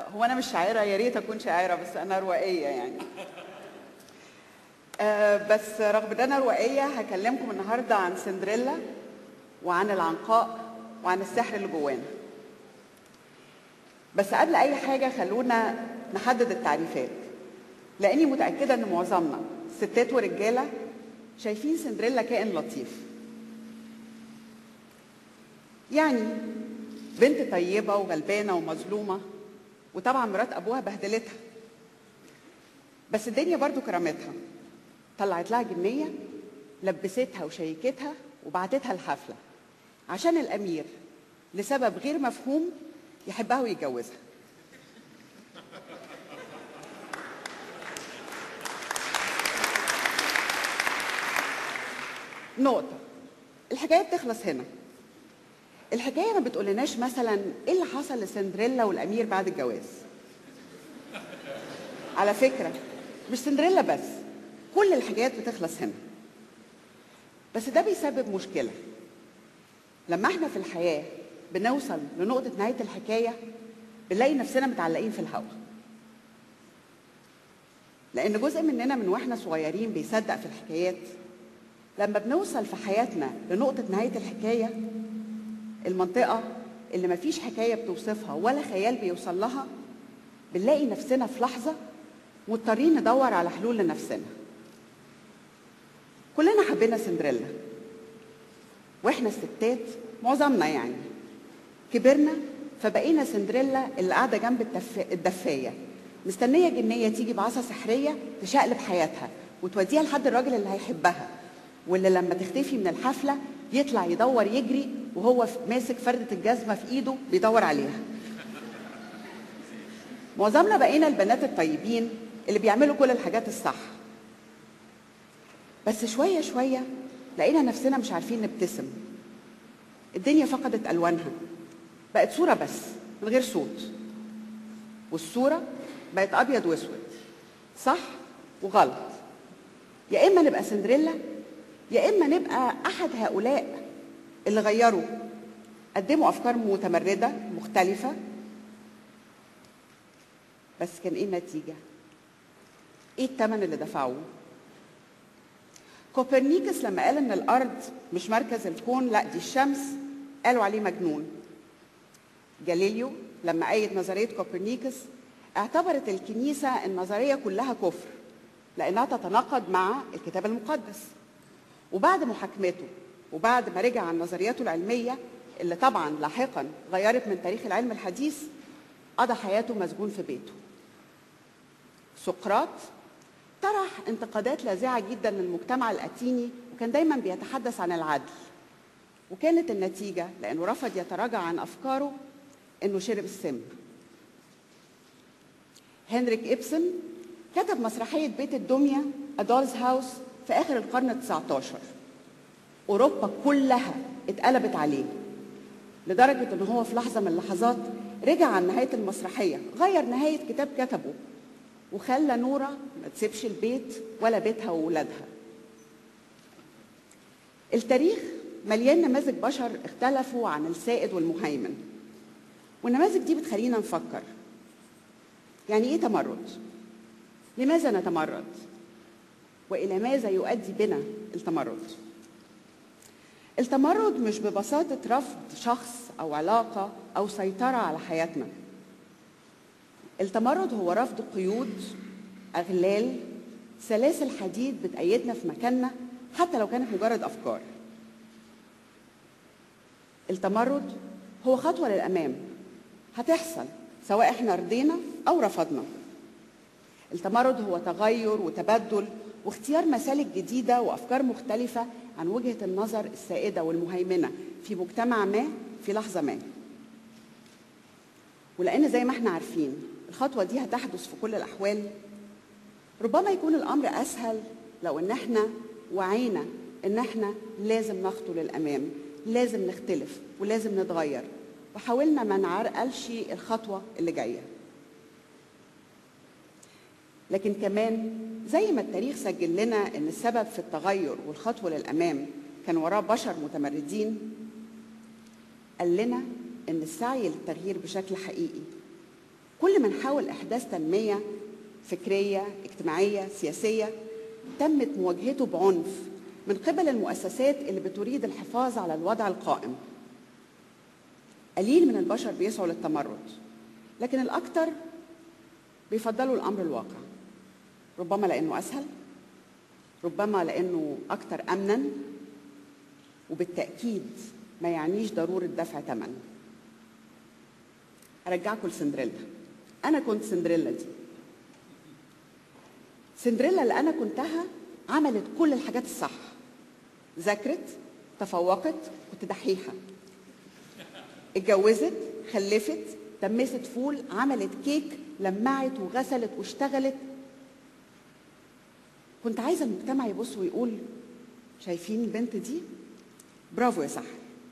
هو انا مش شاعره يا ريت اكون شاعره بس انا روائيه يعني آه، بس رغم ان انا روائيه هكلمكم النهارده عن سندريلا وعن العنقاء وعن السحر اللي جوانا بس قبل اي حاجه خلونا نحدد التعريفات لاني متاكده ان معظمنا ستات ورجاله شايفين سندريلا كائن لطيف يعني بنت طيبه وغلبانه ومظلومه وطبعا مرات ابوها بهدلتها بس الدنيا برضو كرمتها طلعت لها جنيه لبستها وشيكتها وبعتتها الحفله عشان الامير لسبب غير مفهوم يحبها ويتجوزها نقطة الحكاية بتخلص هنا الحكاية ما بتقولناش مثلا ايه اللي حصل لسندريلا والامير بعد الجواز على فكرة مش سندريلا بس كل الحكايات بتخلص هنا بس ده بيسبب مشكلة لما احنا في الحياة بنوصل لنقطة نهاية الحكاية بنلاقي نفسنا متعلقين في الهوا لأن جزء مننا من واحنا صغيرين بيصدق في الحكايات لما بنوصل في حياتنا لنقطة نهاية الحكاية المنطقة اللي مفيش حكاية بتوصفها ولا خيال بيوصل لها بنلاقي نفسنا في لحظة مضطرين ندور على حلول لنفسنا كلنا حبينا سندريلا واحنا الستات معظمنا يعني كبرنا فبقينا سندريلا اللي قاعده جنب التف... الدفايه مستنيه جنيه تيجي بعصا سحريه تشقلب حياتها وتوديها لحد الراجل اللي هيحبها واللي لما تختفي من الحفله يطلع يدور يجري وهو ماسك فردة الجزمة في ايده بيدور عليها معظمنا بقينا البنات الطيبين اللي بيعملوا كل الحاجات الصح بس شوية شوية لقينا نفسنا مش عارفين نبتسم الدنيا فقدت ألوانها بقت صورة بس من غير صوت والصورة بقت أبيض وأسود صح وغلط يا إما نبقى سندريلا يا إما نبقى أحد هؤلاء اللي غيروا قدموا أفكار متمردة مختلفة بس كان إيه النتيجة؟ إيه الثمن اللي دفعوه؟ كوبرنيكوس لما قال ان الارض مش مركز الكون لا دي الشمس قالوا عليه مجنون جاليليو لما ايد نظريه كوبرنيكوس اعتبرت الكنيسه النظريه كلها كفر لانها تتناقض مع الكتاب المقدس وبعد محاكمته وبعد ما رجع عن نظرياته العلميه اللي طبعا لاحقا غيرت من تاريخ العلم الحديث قضى حياته مسجون في بيته سقراط طرح انتقادات لاذعه جدا للمجتمع الاتيني وكان دايما بيتحدث عن العدل وكانت النتيجه لانه رفض يتراجع عن افكاره انه شرب السم هنريك إبسن كتب مسرحية بيت الدمية أدولز هاوس في آخر القرن ال 19 أوروبا كلها اتقلبت عليه لدرجة إن هو في لحظة من اللحظات رجع عن نهاية المسرحية غير نهاية كتاب كتبه وخلى نورة ما تسيبش البيت ولا بيتها وولادها التاريخ مليان نماذج بشر اختلفوا عن السائد والمهيمن والنماذج دي بتخلينا نفكر يعني ايه تمرد لماذا نتمرد والى ماذا يؤدي بنا التمرد التمرد مش ببساطه رفض شخص او علاقه او سيطره على حياتنا التمرد هو رفض قيود اغلال سلاسل حديد بتأيدنا في مكاننا حتى لو كانت مجرد افكار التمرد هو خطوه للامام هتحصل سواء احنا رضينا او رفضنا التمرد هو تغير وتبدل واختيار مسالك جديده وافكار مختلفه عن وجهه النظر السائده والمهيمنه في مجتمع ما في لحظه ما ولان زي ما احنا عارفين الخطوه دي هتحدث في كل الاحوال ربما يكون الامر اسهل لو ان احنا وعينا ان احنا لازم نخطو للامام لازم نختلف ولازم نتغير وحاولنا ما نعرقلش الخطوه اللي جايه لكن كمان زي ما التاريخ سجل لنا ان السبب في التغير والخطوه للامام كان وراه بشر متمردين قال لنا ان السعي للتغيير بشكل حقيقي كل ما نحاول إحداث تنمية فكرية اجتماعية سياسية تمت مواجهته بعنف من قبل المؤسسات اللي بتريد الحفاظ على الوضع القائم قليل من البشر بيسعوا للتمرد لكن الأكثر بيفضلوا الأمر الواقع ربما لأنه أسهل ربما لأنه أكثر أمنا وبالتأكيد ما يعنيش ضرورة دفع ثمن أرجعكم لسندريلا أنا كنت سندريلا دي سندريلا اللي أنا كنتها عملت كل الحاجات الصح ذاكرت تفوقت كنت دحيحة اتجوزت خلفت دمست فول عملت كيك لمعت وغسلت واشتغلت كنت عايزه المجتمع يبص ويقول شايفين البنت دي برافو يا سحر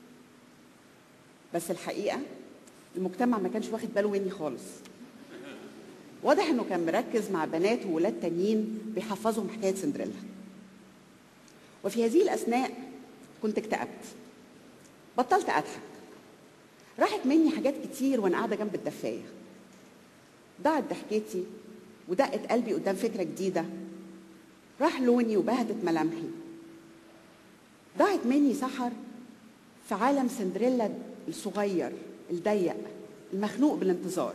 بس الحقيقه المجتمع ما كانش واخد باله مني خالص واضح انه كان مركز مع بنات وولاد تانيين بيحفظهم حكايه سندريلا وفي هذه الاثناء كنت اكتئبت بطلت اضحك راحت مني حاجات كتير وانا قاعده جنب الدفايه ضاعت ضحكتي ودقت قلبي قدام فكره جديده راح لوني وبهتت ملامحي ضاعت مني سحر في عالم سندريلا الصغير الضيق المخنوق بالانتظار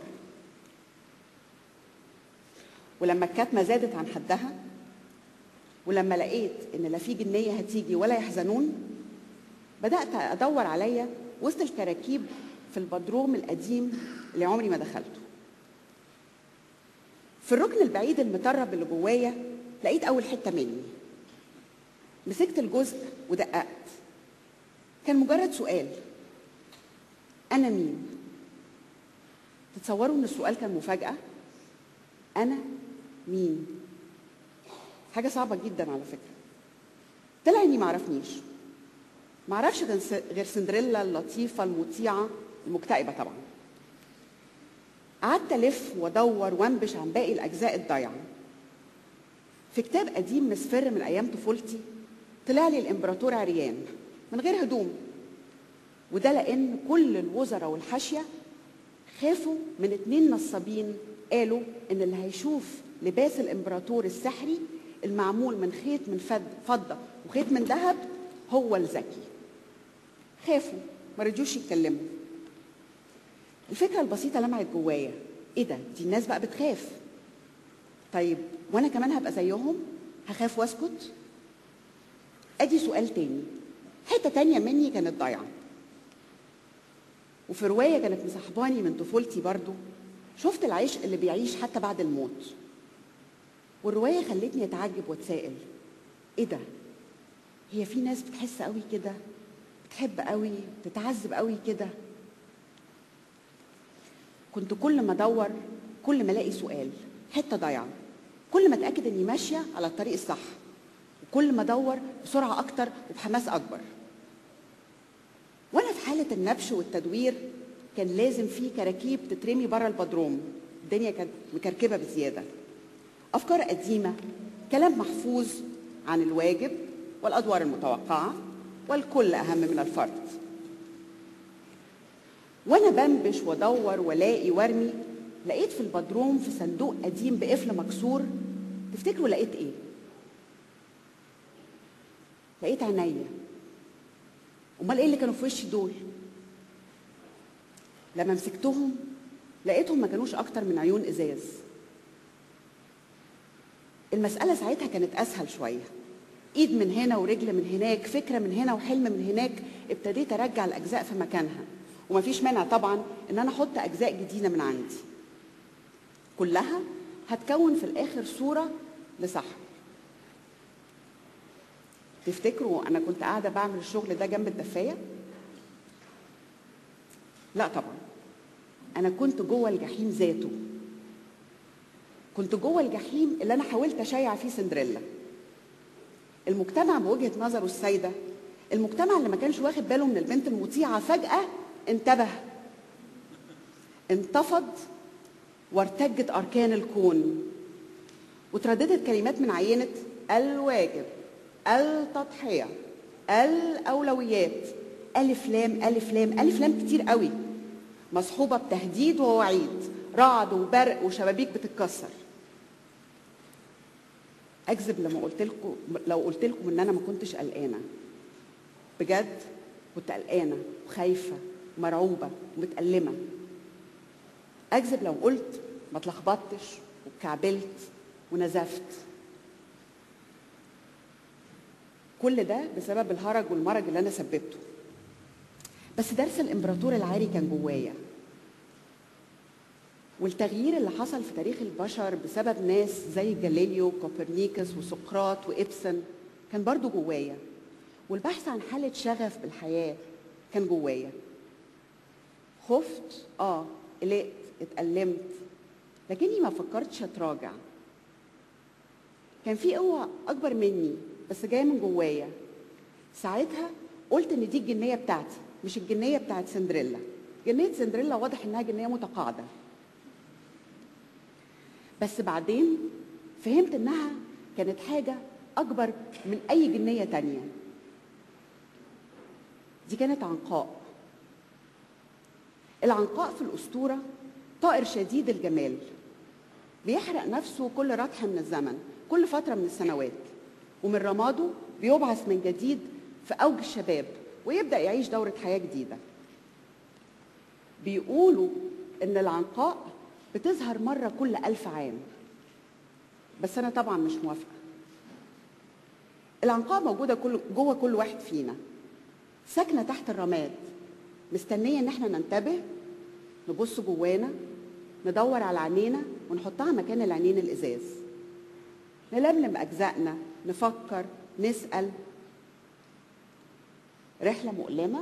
ولما الكتمه زادت عن حدها ولما لقيت ان لا في جنيه هتيجي ولا يحزنون بدات ادور عليا وسط الكراكيب في البدروم القديم اللي عمري ما دخلته في الركن البعيد المطرب اللي جوايا لقيت اول حته مني مسكت الجزء ودققت كان مجرد سؤال انا مين تتصوروا ان السؤال كان مفاجاه انا مين حاجه صعبه جدا على فكره طلع اني معرفنيش معرفش غير سندريلا اللطيفه المطيعه المكتئبه طبعا قعدت الف وادور وانبش عن باقي الاجزاء الضايعه في كتاب قديم مصفر من ايام طفولتي طلع لي الامبراطور عريان من غير هدوم وده لان كل الوزراء والحاشيه خافوا من اتنين نصابين قالوا ان اللي هيشوف لباس الامبراطور السحري المعمول من خيط من فد فضه وخيط من ذهب هو الذكي خافوا ما رضيوش يتكلموا الفكره البسيطه لمعت جوايا ايه ده دي الناس بقى بتخاف طيب وانا كمان هبقى زيهم هخاف واسكت ادي سؤال تاني حته تانية مني كانت ضايعه وفي روايه كانت مصاحباني من طفولتي برضو شفت العيش اللي بيعيش حتى بعد الموت والروايه خلتني اتعجب واتسائل ايه ده هي في ناس بتحس قوي كده بتحب قوي تتعذب قوي كده كنت كل ما ادور كل ما الاقي سؤال حته ضايعه كل ما اتاكد اني ماشيه على الطريق الصح وكل ما ادور بسرعه اكتر وبحماس اكبر وانا في حاله النبش والتدوير كان لازم في كراكيب تترمي بره البدروم الدنيا كانت مكركبه بزياده افكار قديمه كلام محفوظ عن الواجب والادوار المتوقعه والكل اهم من الفرد وانا بنبش وادور والاقي وارمي لقيت في البدروم في صندوق قديم بقفل مكسور تفتكروا لقيت ايه لقيت عينيا امال ايه اللي كانوا في وشي دول لما مسكتهم لقيتهم ما كانوش اكتر من عيون ازاز المسألة ساعتها كانت أسهل شوية إيد من هنا ورجل من هناك فكرة من هنا وحلم من هناك ابتديت أرجع الأجزاء في مكانها ومفيش مانع طبعا إن أنا أحط أجزاء جديدة من عندي كلها هتكون في الآخر صورة لصاحبي تفتكروا أنا كنت قاعدة بعمل الشغل ده جنب الدفاية؟ لا طبعا أنا كنت جوه الجحيم ذاته كنت جوه الجحيم اللي انا حاولت اشيع فيه سندريلا المجتمع بوجهه نظره السيده المجتمع اللي ما كانش واخد باله من البنت المطيعه فجاه انتبه انتفض وارتجت اركان الكون وترددت كلمات من عينه الواجب التضحيه الاولويات الف لام الف لام الف لام كتير قوي مصحوبه بتهديد ووعيد رعد وبرق وشبابيك بتتكسر اكذب لما قلت لكم لو قلت لكم ان انا ما كنتش قلقانه بجد كنت قلقانه وخايفه ومرعوبه ومتألمه اكذب لو قلت ما اتلخبطتش واتكعبلت ونزفت كل ده بسبب الهرج والمرج اللي انا سببته بس درس الامبراطور العاري كان جوايا والتغيير اللي حصل في تاريخ البشر بسبب ناس زي جاليليو وكوبرنيكوس وسقراط وإبسن كان برضو جوايا والبحث عن حالة شغف بالحياة كان جوايا خفت اه قلقت اتألمت لكني ما فكرتش اتراجع كان في قوة أكبر مني بس جاية من جوايا ساعتها قلت إن دي الجنية بتاعتي مش الجنية بتاعت سندريلا جنية سندريلا واضح إنها جنية متقاعدة بس بعدين فهمت إنها كانت حاجة أكبر من أي جنية تانية دي كانت عنقاء العنقاء في الأسطورة طائر شديد الجمال بيحرق نفسه كل رطح من الزمن كل فترة من السنوات ومن رماده بيبعث من جديد في أوج الشباب ويبدأ يعيش دورة حياة جديدة بيقولوا إن العنقاء بتظهر مرة كل ألف عام بس أنا طبعا مش موافقة العنقاء موجودة كل جوه كل واحد فينا ساكنة تحت الرماد مستنية إن احنا ننتبه نبص جوانا ندور على عينينا ونحطها مكان العينين الإزاز نلملم أجزائنا نفكر نسأل رحلة مؤلمة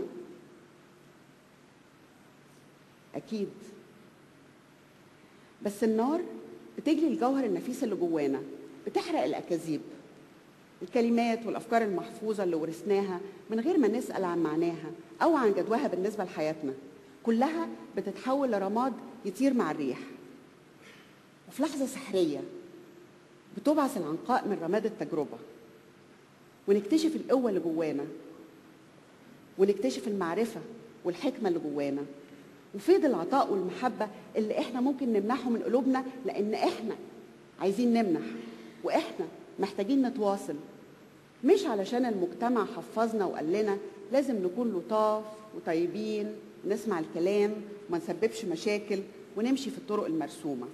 أكيد بس النار بتجلي الجوهر النفيس اللي جوانا بتحرق الأكاذيب الكلمات والأفكار المحفوظة اللي ورثناها من غير ما نسأل عن معناها أو عن جدواها بالنسبة لحياتنا كلها بتتحول لرماد يطير مع الريح وفي لحظة سحرية بتبعث العنقاء من رماد التجربة ونكتشف القوة اللي جوانا ونكتشف المعرفة والحكمة اللي جوانا وفيض العطاء والمحبة اللي احنا ممكن نمنحه من قلوبنا لأن احنا عايزين نمنح واحنا محتاجين نتواصل مش علشان المجتمع حفظنا وقال لنا لازم نكون لطاف وطيبين نسمع الكلام وما نسببش مشاكل ونمشي في الطرق المرسومة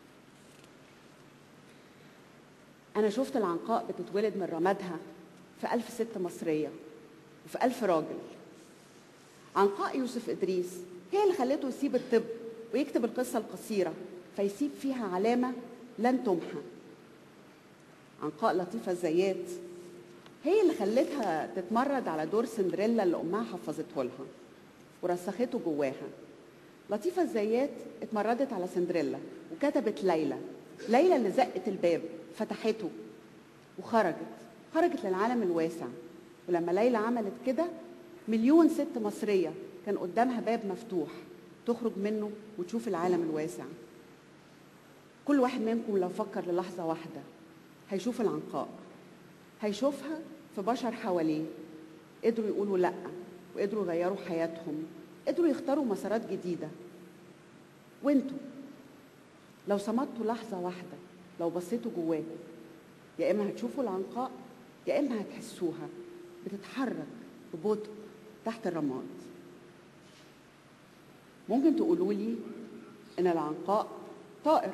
أنا شفت العنقاء بتتولد من رمادها في ألف ست مصرية وفي ألف راجل عنقاء يوسف إدريس هي اللي خلته يسيب الطب ويكتب القصة القصيرة فيسيب فيها علامة لن تمحى عنقاء لطيفة الزيات هي اللي خلتها تتمرد على دور سندريلا اللي أمها حفظته لها ورسخته جواها لطيفة الزيات اتمردت على سندريلا وكتبت ليلى ليلى اللي زقت الباب فتحته وخرجت خرجت للعالم الواسع ولما ليلى عملت كده مليون ست مصرية كان قدامها باب مفتوح تخرج منه وتشوف العالم الواسع كل واحد منكم لو فكر للحظة واحدة هيشوف العنقاء هيشوفها في بشر حواليه قدروا يقولوا لأ وقدروا يغيروا حياتهم قدروا يختاروا مسارات جديدة وانتوا لو صمتوا لحظة واحدة لو بصيتوا جواكم يا إما هتشوفوا العنقاء يا إما هتحسوها بتتحرك ببطء تحت الرماد ممكن تقولوا لي إن العنقاء طائر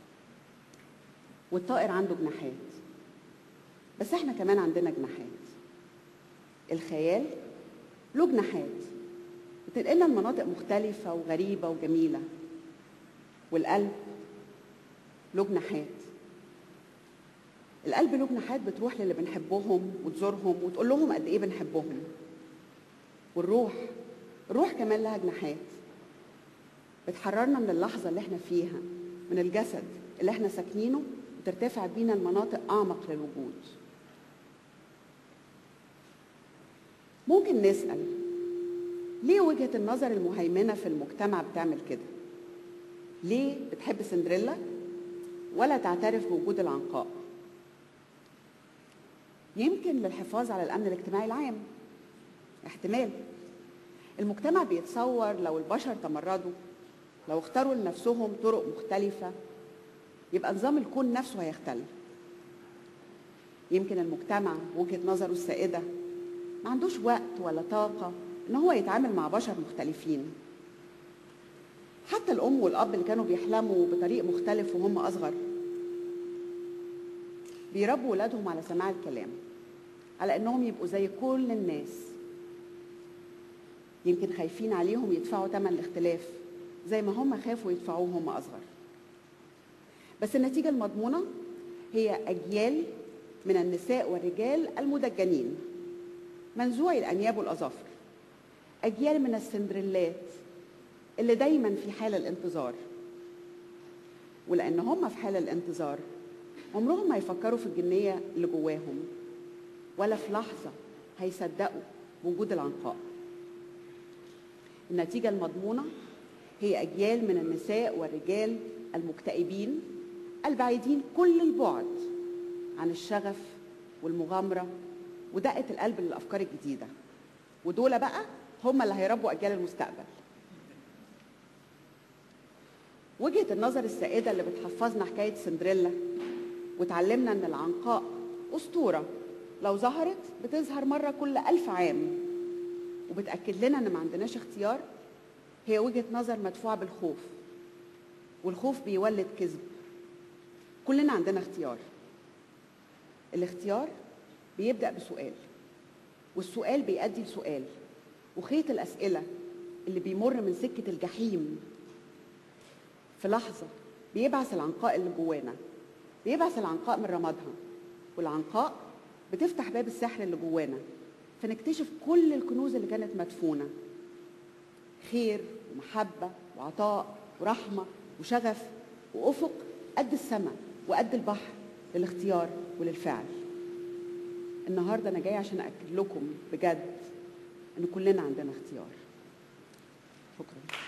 والطائر عنده جناحات بس احنا كمان عندنا جناحات الخيال له جناحات بتنقلنا لمناطق مختلفة وغريبة وجميلة والقلب له جناحات القلب له جناحات بتروح للي بنحبهم وتزورهم وتقول لهم قد ايه بنحبهم والروح الروح كمان لها جناحات بتحررنا من اللحظة اللي احنا فيها من الجسد اللي احنا ساكنينه وترتفع بينا لمناطق أعمق للوجود ممكن نسأل ليه وجهة النظر المهيمنة في المجتمع بتعمل كده؟ ليه بتحب سندريلا ولا تعترف بوجود العنقاء؟ يمكن للحفاظ على الأمن الاجتماعي العام احتمال المجتمع بيتصور لو البشر تمردوا لو اختاروا لنفسهم طرق مختلفة يبقى نظام الكون نفسه هيختل يمكن المجتمع وجهة نظره السائدة ما عندوش وقت ولا طاقة ان هو يتعامل مع بشر مختلفين حتى الام والاب اللي كانوا بيحلموا بطريق مختلف وهم اصغر بيربوا ولادهم على سماع الكلام على انهم يبقوا زي كل الناس يمكن خايفين عليهم يدفعوا ثمن الاختلاف زي ما هم خافوا يدفعوه هم اصغر بس النتيجه المضمونه هي اجيال من النساء والرجال المدجنين منزوعي الانياب والاظافر اجيال من السندريلات اللي دايما في حال الانتظار ولان هم في حال الانتظار عمرهم ما يفكروا في الجنيه اللي جواهم ولا في لحظه هيصدقوا وجود العنقاء النتيجه المضمونه هي اجيال من النساء والرجال المكتئبين البعيدين كل البعد عن الشغف والمغامره ودقه القلب للافكار الجديده ودول بقى هم اللي هيربوا اجيال المستقبل وجهه النظر السائده اللي بتحفظنا حكايه سندريلا وتعلمنا ان العنقاء اسطوره لو ظهرت بتظهر مره كل ألف عام وبتاكد لنا ان ما عندناش اختيار هي وجهه نظر مدفوعه بالخوف والخوف بيولد كذب كلنا عندنا اختيار الاختيار بيبدا بسؤال والسؤال بيؤدي لسؤال وخيط الاسئله اللي بيمر من سكه الجحيم في لحظه بيبعث العنقاء اللي جوانا بيبعث العنقاء من رمادها والعنقاء بتفتح باب السحر اللي جوانا فنكتشف كل الكنوز اللي كانت مدفونه خير ومحبه وعطاء ورحمه وشغف وافق قد السماء وقد البحر للاختيار وللفعل النهارده انا جايه عشان اكد لكم بجد ان كلنا عندنا اختيار شكرا